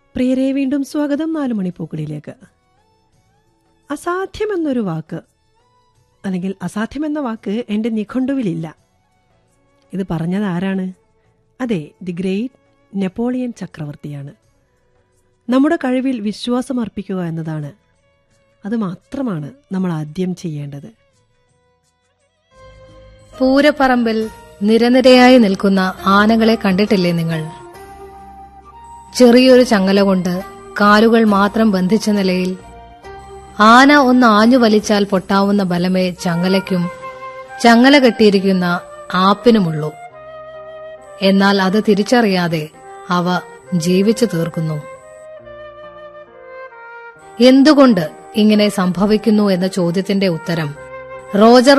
പ്രിയരെ വീണ്ടും സ്വാഗതം നാലു മണിപ്പൂക്കളിലേക്ക് അസാധ്യമെന്നൊരു വാക്ക് അല്ലെങ്കിൽ അസാധ്യമെന്ന വാക്ക് എൻ്റെ നിഘണ്ടുവിലില്ല ഇത് പറഞ്ഞത് ആരാണ് അതെ ദി ഗ്രേറ്റ് നെപ്പോളിയൻ ചക്രവർത്തിയാണ് നമ്മുടെ കഴിവിൽ വിശ്വാസം അർപ്പിക്കുക എന്നതാണ് അത് മാത്രമാണ് നമ്മൾ ആദ്യം ചെയ്യേണ്ടത് പൂരപ്പറമ്പിൽ നിരനിരയായി നിൽക്കുന്ന ആനകളെ കണ്ടിട്ടില്ലേ നിങ്ങൾ ചെറിയൊരു ചങ്ങല കൊണ്ട് കാലുകൾ മാത്രം ബന്ധിച്ച നിലയിൽ ആന ഒന്ന് ആഞ്ഞു വലിച്ചാൽ പൊട്ടാവുന്ന ബലമേ ചങ്ങലയ്ക്കും ചങ്ങല കെട്ടിയിരിക്കുന്ന ആപ്പിനുമുള്ളൂ എന്നാൽ അത് തിരിച്ചറിയാതെ അവ ജീവിച്ചു തീർക്കുന്നു എന്തുകൊണ്ട് ഇങ്ങനെ സംഭവിക്കുന്നു എന്ന ചോദ്യത്തിന്റെ ഉത്തരം റോജർ